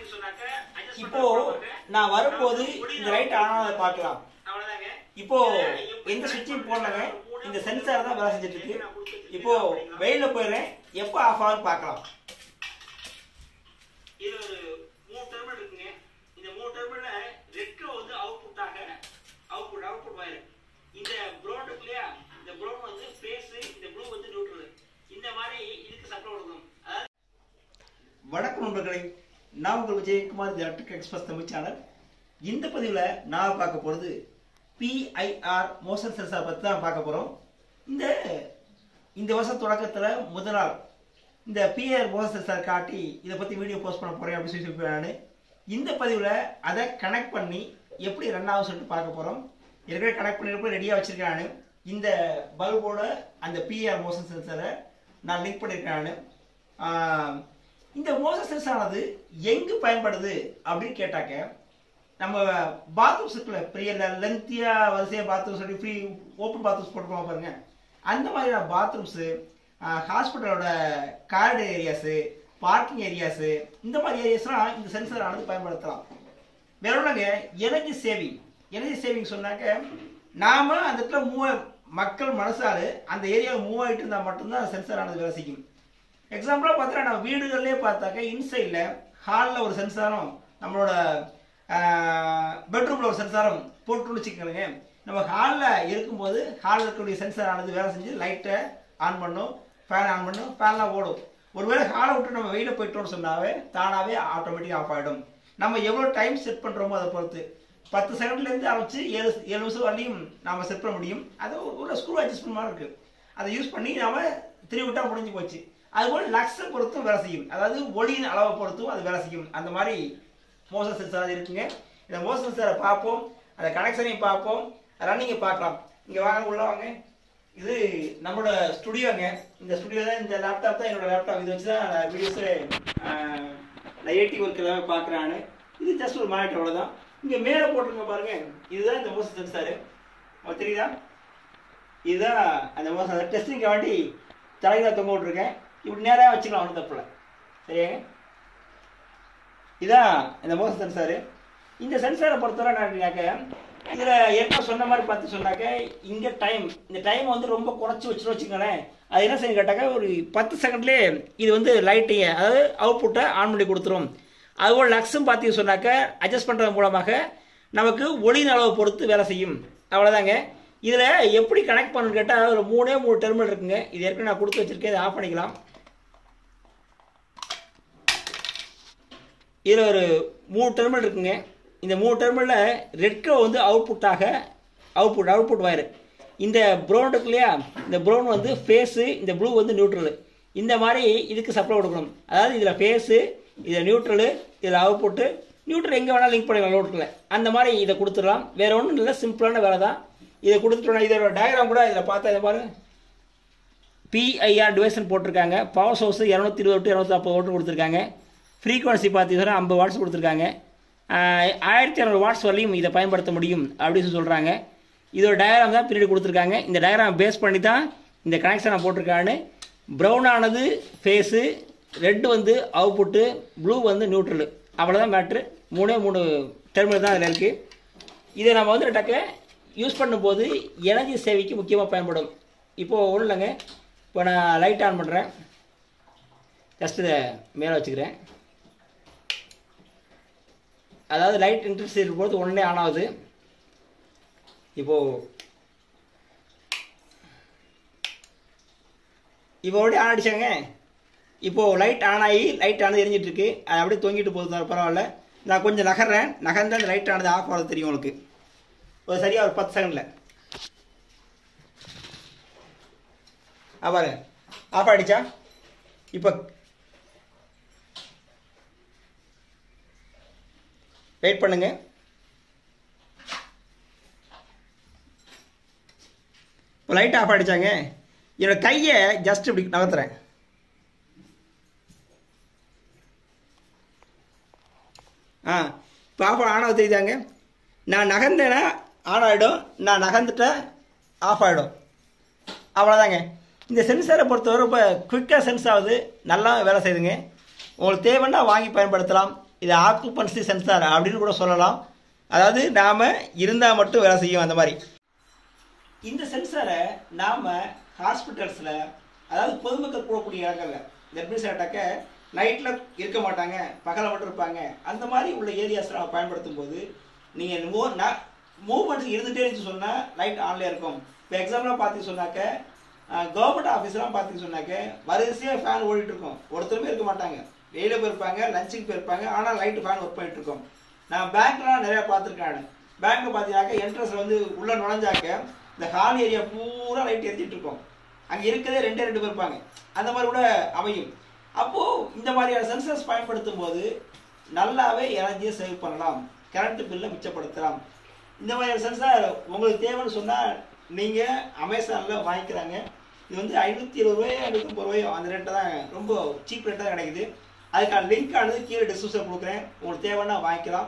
சொன்னாக்க adjust இப்போ பண்றது நான் வரும்போது ஒளி இந்த லைட் ஆன் ஆனதை பார்க்கலாம் அவ்வளவுதாங்க இப்போ எந்த சுவிட்சும் போடலங்க இந்த சென்சார் தான் வேலை செஞ்சுட்டு இருக்கு இப்போ வெயில போயிடுறேன் எப்போ ஆஃப் ஆகும்னு பார்க்கலாம் இது ஒரு மூணு டெர்மினல் இருக்குங்க இந்த மூணு டெர்மினல்ல ரெட்ல வந்து அவுட்புட்டாக அவுட்புட் அவுட்புட் வயர் இந்த ப்ரௌன் இருக்கு இல்லையா இந்த ப்ரௌன் வந்து ஃபேஸ் இந்த ப்ளூ வந்து நியூட்ரல் இந்த மாதிரி இதுக்கு சப்ளை கொடுக்கணும் அதாவது வணக்கம் நண்பர்களே நான் உங்கள் Vijayakumar the electric express Tamil channel இந்த பதிவில் நான் பார்க்க போகிறது பிஐஆர் மோஷன் சென்சார் பற்றி தான் பார்க்க போகிறோம் இந்த இந்த வருஷம் தொடக்கத்தில் முதல் நாள் இந்த பிஐஆர் மோஷன் சென்சார் காட்டி இதை பற்றி வீடியோ போஸ்ட் பண்ண போகிறேன் அப்படின்னு சொல்லி சொல்லியிருப்பேன் நான் இந்த பதிவில் அதை கனெக்ட் பண்ணி எப்படி ரன் ஆகும் சொல்லிட்டு பார்க்க போகிறோம் ஏற்கனவே கனெக்ட் பண்ணிருப்ப ரெடியாக வச்சிருக்கேன் நான் இந்த பல்போட அந்த பிஆர் மோஷன் சென்சரை நான் லிங்க் பண்ணியிருக்கேன் நான் ஆஹ், இந்த மோஷன் சென்சர் ஆனது எங்கு பயன்படுது அப்படின்னு கேட்டாக்க நம்ம பாத்ரூம்ஸ் இருக்குல்ல பெரிய லென்த்தியா வரிசையா பாத்ரூம்ஸ் சொல்லி ஃப்ரீ ஓப்பன் பாத்ரூம்ஸ் போட்டுருவோம் பாருங்க அந்த மாதிரியான பாத்ரூம்ஸு ஹாஸ்பிட்டலோட கார்டு ஏரியாஸு பார்க்கிங் ஏரியாஸு இந்த மாதிரி ஏரியாஸ்லாம் இந்த சென்சர் ஆனது பயன்படுத்தலாம் வேற ஒன்றுங்க எனர்ஜி சேவிங் எனர்ஜி சேவிங் சொன்னாக்க நாம அந்த இடத்துல மூவ் மக்கள் மனசாரு அந்த ஏரியாவில் மூவ் ஆகிட்டு இருந்தால் மட்டும்தான் சென்சர் ஆனது வேலை செய்யும் எக்ஸாம்பிளாக பார்த்தா நம்ம வீடுகள்லேயே பார்த்தாக்க இன்சைடில் ஹாலில் ஒரு சென்சாரும் நம்மளோட பெட்ரூமில் ஒரு சென்சாரும் போட்டு வச்சுக்கோங்க நம்ம ஹாலில் இருக்கும்போது ஹாலில் இருக்கக்கூடிய சென்சார் ஆனது வேலை செஞ்சு லைட்டை ஆன் பண்ணும் ஃபேன் ஆன் பண்ணும் ஃபேன்லாம் ஓடும் ஒருவேளை ஹாலை விட்டு நம்ம வெளியில் போயிட்டோம்னு சொன்னாவே தானாகவே ஆட்டோமேட்டிக்காக ஆஃப் ஆகிடும் நம்ம எவ்வளோ டைம் செட் பண்ணுறோமோ அதை பொறுத்து பத்து செகண்ட்லேருந்து ஆரம்பிச்சு ஏழு ஏழு நிமிஷம் வரலையும் நாம செட் பண்ண முடியும் அது ஒரு ஸ்க்ரூ அட்ஜஸ்ட்மெண்ட் மாதிரி இருக்குது அதை யூஸ் பண்ணி நாம திருவி விட்டா முடிஞ்சு போச்சு அதுபோல் லக்ஸை பொறுத்தும் வேலை செய்யும் அதாவது ஒளியின் அளவை பொறுத்தும் அது வேலை செய்யும் அந்த மாதிரி மோசம் சென்சார் இருக்குங்க இந்த மோசம் சென்சாரை பார்ப்போம் அந்த கனெக்ஷனையும் பார்ப்போம் ரன்னிங்கை பார்க்கலாம் இங்கே வாங்க உள்ள வாங்க இது நம்மளோட ஸ்டுடியோங்க இந்த ஸ்டுடியோ தான் இந்த லேப்டாப் தான் என்னோட லேப்டாப் இதை வச்சு தான் நான் வீடியோஸு நான் ஏடி ஒர்க் எல்லாமே பார்க்குறான்னு இது ஜஸ்ட் ஒரு மானிட்டர் அவ்வளோதான் இங்கே மேலே போட்டிருங்க பாருங்க இதுதான் இந்த மோசம் சென்சாரு உங்களுக்கு தெரியுதா இதுதான் அந்த மோசம் டெஸ்டிங் வேண்டி தலையில் தொங்க விட்ருக்கேன் இப்படி நேராக வச்சுக்கலாம் ஒன்றும் தப்பில்லை சரியாங்க இதான் இந்த மோசம் சென்சாரு இந்த சென்சாரை பொறுத்தவரை நான் இதில் ஏற்கனவே சொன்ன மாதிரி பார்த்து சொன்னாக்க இங்கே டைம் இந்த டைம் வந்து ரொம்ப குறைச்சி வச்சுட்டு வச்சுக்கோங்களேன் அது என்ன செய்யும் கேட்டாக்க ஒரு பத்து செகண்ட்லேயே இது வந்து லைட்டையை அதாவது அவுட்புட்டை ஆன் பண்ணி கொடுத்துரும் அதுபோல் லக்ஸும் பார்த்து சொன்னாக்க அட்ஜஸ்ட் பண்ணுறது மூலமாக நமக்கு ஒளியின் அளவை பொறுத்து வேலை செய்யும் அவ்வளோதாங்க இதில் எப்படி கனெக்ட் பண்ணணும்னு கேட்டால் ஒரு மூணே மூணு டெர்மினல் இருக்குங்க இது ஏற்கனவே நான் கொடுத்து வச்சிருக்கேன் இதை ஆஃப் பண்ணிக்கலாம் இதில் ஒரு மூணு டெர்மினல் இருக்குங்க இந்த மூணு டெர்மினலில் ரெட் கலர் வந்து அவுட்புட்டாக அவுட்புட் அவுட்புட் வயர் இந்த ப்ரௌன் இருக்கு இல்லையா இந்த ப்ரௌன் வந்து ஃபேஸு இந்த ப்ளூ வந்து நியூட்ரலு இந்த மாதிரி இதுக்கு சப்ளை கொடுக்கணும் அதாவது இதில் ஃபேஸு இதில் நியூட்ரலு இதில் அவுட்புட்டு நியூட்ரல் எங்கே வேணாலும் லிங்க் பண்ணிக்கலாம் லோட்டில் அந்த மாதிரி இதை கொடுத்துடலாம் வேறு ஒன்றும் இல்லை சிம்பிளான வேலை தான் இதை கொடுத்துட்டோம்னா இதோட டயக்ராம் கூட இதில் பார்த்தா இதை பாருங்க பிஐஆர் டிவைசன் போட்டிருக்காங்க பவர் சோர்ஸ் இரநூத்தி இருபது டு இரநூத்தி நாற்பது ஓட்டு கொடுத்துருக்காங்க ஃப்ரீக்வன்சி பார்த்தீங்கன்னா ஐம்பது வாட்ஸ் கொடுத்துருக்காங்க ஆஹ் ஆயிரத்தி இரநூறு வாட்ஸ் வரலையும் இதை பயன்படுத்த முடியும் அப்படின்னு சொல்கிறாங்க இதோட டயக்ராம் தான் பின்னாடி கொடுத்துருக்காங்க இந்த டயக்ராம் பேஸ் பண்ணி தான் இந்த கனெக்ஷனை போட்டிருக்கான்னு ப்ரௌன் ஆனது ஃபேஸு ரெட் வந்து அவுட்புட்டு ப்ளூ வந்து நியூட்ரலு அவ்வளோதான் மேட்ரு மூணே மூணு டெர்மினல் தான் அதில் இருக்குது இதை நம்ம வந்து டக்க யூஸ் பண்ணும்போது எனர்ஜி சேவைக்கு முக்கியமாக பயன்படும் இப்போது ஒன்றும் இல்லைங்க இப்போ நான் லைட் ஆன் பண்ணுறேன் ஜஸ்ட் இதை மேலே வச்சுக்கிறேன் அதாவது லைட் இன்ட்ரெஸ்ட் இருக்கும்போது உடனே ஆன் ஆகுது இப்போது இப்போ அப்படியே ஆன் அடிச்சாங்க இப்போது லைட் ஆன் ஆகி லைட் ஆனது எரிஞ்சிட்டு இருக்கு அது அப்படியே தொங்கிட்டு போகுது பரவாயில்ல நான் கொஞ்சம் நகர்றேன் நகர்ந்து அந்த லைட் ஆனது ஆஃப் ஆகிறது தெரியும் உங்களுக்கு ஒரு சரியாக ஒரு பத்து செகண்டில் ஆ பாருங்க ஆஃப் ஆயிடுச்சா இப்போ வெயிட் பண்ணுங்க இப்போ லைட் ஆஃப் ஆயிடுச்சாங்க என்னோட கையை ஜஸ்ட் இப்படி நகர்த்துறேன் ஆ இப்போ ஆஃப் ஆனாக தெரியுதாங்க நான் நகர்ந்தேன்னா ஆன் ஆகிடும் நான் நகர்ந்துட்டேன் ஆஃப் ஆகிடும் அவ்வளோதாங்க இந்த சென்சாரை பொறுத்தவரை இப்போ குயிக்காக சென்ஸ் ஆகுது நல்லா வேலை செய்யுதுங்க உங்களுக்கு தேவைன்னா வாங்கி பயன்படுத்தலாம் இது ஆக்குபன்சி சென்சார் அப்படின்னு கூட சொல்லலாம் அதாவது நாம் இருந்தால் மட்டும் வேலை செய்யும் அந்த மாதிரி இந்த சென்சாரை நாம் ஹாஸ்பிட்டல்ஸில் அதாவது பொதுமக்கள் போகக்கூடிய இடங்கள்ல கர்ப்பிணி சாட்டாக்க நைட்டில் இருக்க மாட்டாங்க பகலை மட்டும் இருப்பாங்க அந்த மாதிரி உள்ள ஏரியாஸில் நம்ம பயன்படுத்தும் போது நீங்கள் மூ மூவ்மெண்ட்ஸ் இருந்துகிட்டே இருந்துச்சு சொன்னால் லைட் ஆன்லேயே இருக்கும் இப்போ எக்ஸாம்பிளாக பார்த்து சொன்னாக்க கவர்மெண்ட் ஆஃபீஸ்லாம் பார்த்து சொன்னாக்க வரிசையாக ஃபேன் ஓடிட்டு இருக்கும் ஒருத்தருமே இருக்க மாட்டாங்க வெளியில் போயிருப்பாங்க லஞ்சுக்கு போயிருப்பாங்க ஆனால் லைட்டு ஃபேன் ஒர்க் பண்ணிட்டு இருக்கும் நான் பேங்க்லாம் நிறையா பார்த்துருக்கேன் பேங்க்ல பார்த்தீங்கன்னாக்க என்ட்ரன்ஸில் வந்து உள்ளே நுழைஞ்சாக்க இந்த ஹால் ஏரியா பூரா லைட் எரிஞ்சிட்டு இருக்கும் அங்கே இருக்கிறதே ரெண்டே ரெண்டு பேர் இருப்பாங்க அந்த மாதிரி கூட அமையும் அப்போது இந்த மாதிரியான சென்சர்ஸ் பயன்படுத்தும் போது நல்லாவே எனர்ஜியை சேவ் பண்ணலாம் கரண்ட் பில்லை மிச்சப்படுத்தலாம் இந்த மாதிரியான சென்சார் உங்களுக்கு தேவைன்னு சொன்னால் நீங்கள் அமேசானில் வாங்கிக்கிறாங்க இது வந்து ஐநூற்றி இருபது ரூபாயோ ஐநூற்றம்பது ரூபாயோ அந்த ரேட்டை தான் ரொம்ப சீப் ரேட்டாக தான் கிடைக்குது அதுக்கான லிங்க் ஆனது கீழே டிஸ்கிரிப்ஷன் கொடுக்குறேன் உங்களுக்கு தேவைன்னா வாங்கிக்கலாம்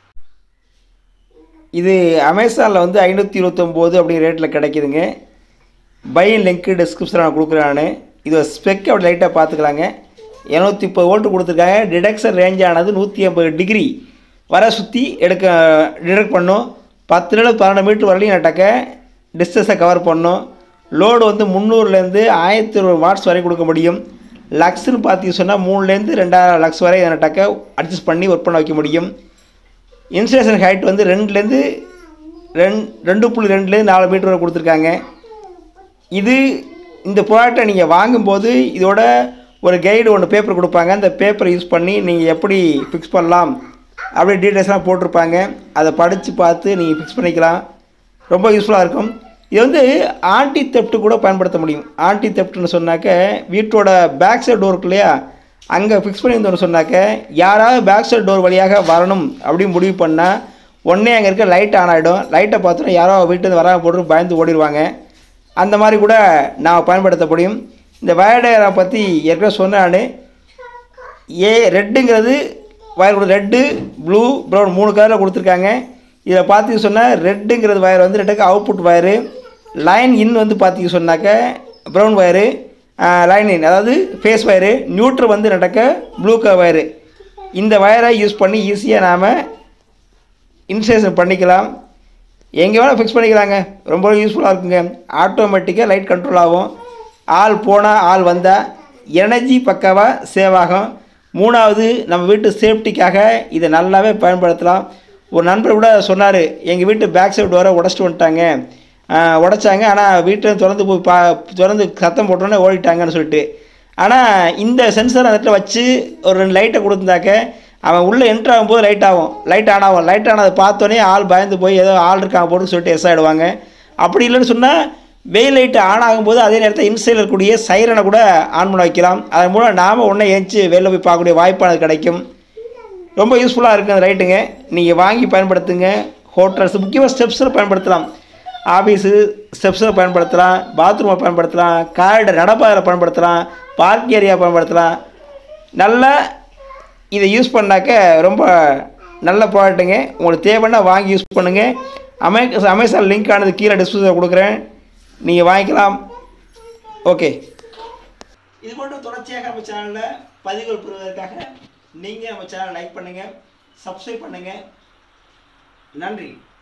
இது அமேசானில் வந்து ஐநூற்றி இருபத்தொம்போது அப்படிங்கிற ரேட்டில் கிடைக்குதுங்க பை லிங்க்கு டிஸ்கிரிப்ஷனில் நான் கொடுக்குறேன் நான் இது ஸ்பெக் அப்படி லைட்டாக பார்த்துக்கலாங்க இரநூத்தி முப்பது வோல்ட் கொடுத்துருக்காங்க டிடக்ஷன் ரேஞ்ச் ஆனது நூற்றி ஐம்பது டிகிரி வர சுற்றி எடுக்க டிடெக்ட் பண்ணும் பத்துலேருந்து பன்னெண்டு மீட்டர் வரலையும் நட்டாக்க டிஸ்டன்ஸை கவர் பண்ணும் லோடு வந்து முந்நூறுலேருந்து ஆயிரத்தி இருபது வாட்ஸ் வரை கொடுக்க முடியும் லக்ஸ்னு பார்த்தீங்க சொன்னால் மூணுலேருந்து ரெண்டாயிரம் லக்ஸ் வரை நட்டாக்க அட்ஜஸ்ட் பண்ணி ஒர்க் பண்ண வைக்க முடியும் இன்சுலேஷன் ஹைட் வந்து ரெண்டுலேருந்து ரெண் ரெண்டு புள்ளி ரெண்டுலேருந்து நாலு மீட்டர் வரை கொடுத்துருக்காங்க இது இந்த ப்ராடக்டை நீங்கள் வாங்கும்போது இதோட ஒரு கைடு ஒன்று பேப்பர் கொடுப்பாங்க அந்த பேப்பரை யூஸ் பண்ணி நீங்கள் எப்படி ஃபிக்ஸ் பண்ணலாம் அப்படி டீட்டெயில்ஸ்லாம் போட்டிருப்பாங்க அதை படித்து பார்த்து நீங்கள் ஃபிக்ஸ் பண்ணிக்கலாம் ரொம்ப யூஸ்ஃபுல்லாக இருக்கும் இது வந்து ஆன்டி தெப்ட் கூட பயன்படுத்த முடியும் ஆன்டி தெப்ட்னு சொன்னாக்க வீட்டோட பேக் சைடு டோர் இருக்கு இல்லையா அங்கே ஃபிக்ஸ் பண்ணியிருந்தோம்னு சொன்னாக்க யாராவது பேக் சைடு டோர் வழியாக வரணும் அப்படின்னு முடிவு பண்ணால் உடனே அங்கே இருக்க லைட் ஆன் ஆகிடும் லைட்டை பார்த்தோன்னா யாரோ வீட்டில் வராமல் போட்டு பயந்து ஓடிடுவாங்க அந்த மாதிரி கூட நான் பயன்படுத்த முடியும் இந்த வயர்டரை பற்றி ஏற்கனவே சொன்னான் ஏ ரெட்டுங்கிறது வயர் கொடு ரெட்டு ப்ளூ ப்ரௌன் மூணு கலரில் கொடுத்துருக்காங்க இதில் பார்த்தீங்க சொன்னால் ரெட்டுங்கிறது வயர் வந்து ரெட்டுக்கு அவுட்புட் வயரு லைன் இன் வந்து பார்த்தீங்க சொன்னாக்க ப்ரௌன் வயரு லைன் இன் அதாவது ஃபேஸ் வயரு நியூட்ரு வந்து நடக்க ப்ளூ கலர் வயரு இந்த வயரை யூஸ் பண்ணி ஈஸியாக நாம் இன்ஸ்டேஷன் பண்ணிக்கலாம் எங்கே வேணால் ஃபிக்ஸ் பண்ணிக்கலாங்க ரொம்ப யூஸ்ஃபுல்லாக இருக்குங்க ஆட்டோமேட்டிக்காக லைட் கண்ட்ரோல் ஆகும் ஆள் போனால் ஆள் வந்தால் எனர்ஜி பக்காவாக சேவ் ஆகும் மூணாவது நம்ம வீட்டு சேஃப்டிக்காக இதை நல்லாவே பயன்படுத்தலாம் ஒரு நண்பர் கூட சொன்னார் எங்கள் வீட்டு பேக் சைடு வர உடச்சிட்டு வந்துட்டாங்க ஆஹ் உடைச்சாங்க ஆனால் வீட்டில் திறந்து போய் பா திறந்து சத்தம் போட்டோன்னே ஓடிட்டாங்கன்னு சொல்லிட்டு ஆனால் இந்த சென்சர் அந்த இடத்துல வச்சு ஒரு ரெண்டு லைட்டை கொடுத்துருந்தாக்க அவன் உள்ளே என்ட்ரு ஆகும்போது லைட் ஆகும் லைட் ஆன் ஆகும் லைட் ஆனதை பார்த்தோன்னே ஆள் பயந்து போய் ஏதோ ஆள் இருக்காங்க போட்டு சொல்லிட்டு எஸ் ஆகிடுவாங்க அப்படி இல்லைன்னு சொன்னால் வெயில் லைட்டு ஆன் ஆகும்போது அதே நேரத்தில் இன்சைடில் இருக்கக்கூடிய சைரனை கூட ஆன் பண்ண வைக்கலாம் அதன் மூலம் நாம் உடனே ஏஞ்சி வெளில போய் பார்க்கக்கூடிய வாய்ப்பானது கிடைக்கும் ரொம்ப யூஸ்ஃபுல்லாக இருக்குது அந்த ரைட்டுங்க நீங்கள் வாங்கி பயன்படுத்துங்க ஹோட்டல்ஸ் முக்கியமாக ஸ்டெப்ஸில் பயன்படுத்தலாம் ஆஃபீஸு ஸ்டெப்ஸில் பயன்படுத்தலாம் பாத்ரூமை பயன்படுத்தலாம் காரிடர் நடப்பாதையில் பயன்படுத்தலாம் பார்க் ஏரியா பயன்படுத்தலாம் நல்லா இதை யூஸ் பண்ணாக்க ரொம்ப நல்ல ப்ராடக்ட்டுங்க உங்களுக்கு தேவைன்னா வாங்கி யூஸ் பண்ணுங்கள் அமே அமேசான் லிங்க் ஆனது கீழே டிஸ்கிரிப்ஷனில் கொடுக்குறேன் நீங்கள் வாங்கிக்கலாம் ஓகே இது போன்ற தொடர்ச்சியாக நம்ம சேனலில் பதிவுகள் பெறுவதற்காக நீங்கள் நம்ம சேனலை லைக் பண்ணுங்கள் சப்ஸ்கிரைப் பண்ணுங்கள் நன்றி